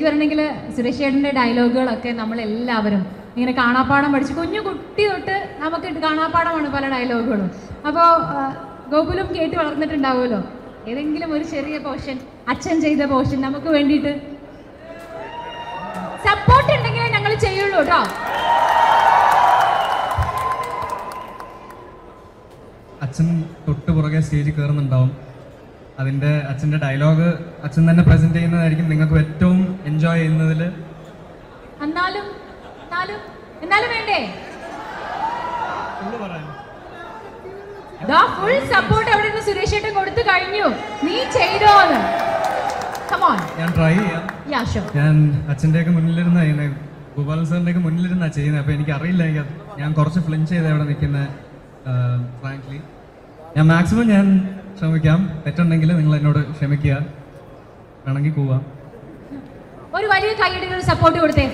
ശരിക്കും പറഞ്ഞെങ്കിൽ സുരേഷ് ചേട്ടൻ്റെ ഡയലോഗുകളൊക്കെ നമ്മളെല്ലാവരും ഇങ്ങനെ കാണാപ്പാടം പഠിച്ച് കുഞ്ഞു കുട്ടി തൊട്ട് നമുക്ക് കാണാപ്പാടമാണ് പല ഡയലോഗുകളും അപ്പോൾ ഗോകുലും കേട്ട് വളർന്നിട്ടുണ്ടാവുമല്ലോ ഏതെങ്കിലും ഒരു ചെറിയ പോർഷൻ അച്ഛൻ ചെയ്ത പോർഷൻ നമുക്ക് വേണ്ടിയിട്ട് സപ്പോർട്ട് ഉണ്ടെങ്കിലേ ഞങ്ങൾ ചെയ്യുള്ളൂ കേട്ടോ അച്ഛൻ തൊട്ട് പുറകെ സ്റ്റേജിൽ കയറുന്നുണ്ടാവും അതിൻ്റെ അച്ഛൻ്റെ ഡയലോഗ് അച്ഛൻ തന്നെ പ്രസന്റ് ചെയ്യുന്നതായിരിക്കും നിങ്ങൾക്ക് ഏറ്റവും എൻജോയ് ചെയ്യുന്നതിൽ എന്നാലും എന്നാലും എന്നാലും വേണ്ടേ ഫുൾ സപ്പോർട്ട് അവിടെ നിന്ന് സുരേഷ് ചേട്ടൻ കൊടുത്തു കഴിഞ്ഞു നീ ചെയ്തോന്ന് കമോൺ ഞാൻ ട്രൈ ചെയ്യാം യാ ഷോ ഞാൻ അച്ഛൻ്റെയൊക്കെ മുന്നിലിരുന്ന ചെയ്യുന്നത് ഗോപാലൻ സാറിൻ്റെയൊക്കെ മുന്നിലിരുന്നാ ചെയ്യുന്നത് അപ്പോൾ എനിക്ക് അറിയില്ല എനിക്ക് അത് ഞാൻ കുറച്ച് ഫ്ലിഞ്ച് ചെയ്ത് അവിടെ നിൽക്കുന്ന ഫ്രാങ്ക്ലി ഞാൻ മാക്സിമം ഞാൻ ശ്രമിക്കാം തെറ്റുണ്ടെങ്കിൽ നിങ്ങൾ എന്നോട് ക്ഷമിക്കുക വേണമെങ്കിൽ പോവാം ഒരു വലിയ കൈയടികൾ സപ്പോർട്ട് കൊടുത്തേ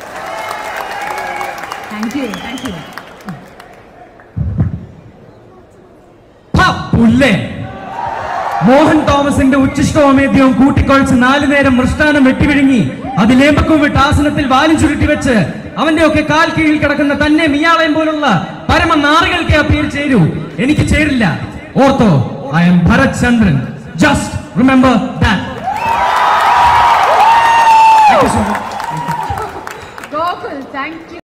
താങ്ക് യു താങ്ക് യു ഹ, പുല്ലേ മോഹൻ തോമസിന്റെ ഉച്ചിഷ്ടോമേദ്യവും കൂട്ടിക്കൊഴിച്ച് നാലു നേരം മൃഷ്ടാനം വെട്ടിവിഴുങ്ങി അതിലേമ്പക്കും വിട്ട് ആസനത്തിൽ വാലും ചുരുട്ടി വെച്ച് അവന്റെ ഒക്കെ കാൽ കീഴിൽ കിടക്കുന്ന തന്നെ മിയാളയം പോലുള്ള പരമ നാറികൾക്ക് ആ പേര് ചേരൂ എനിക്ക് ചേരില്ല ഓർത്തോ I am Bharat Chandran just remember that Gokul thank U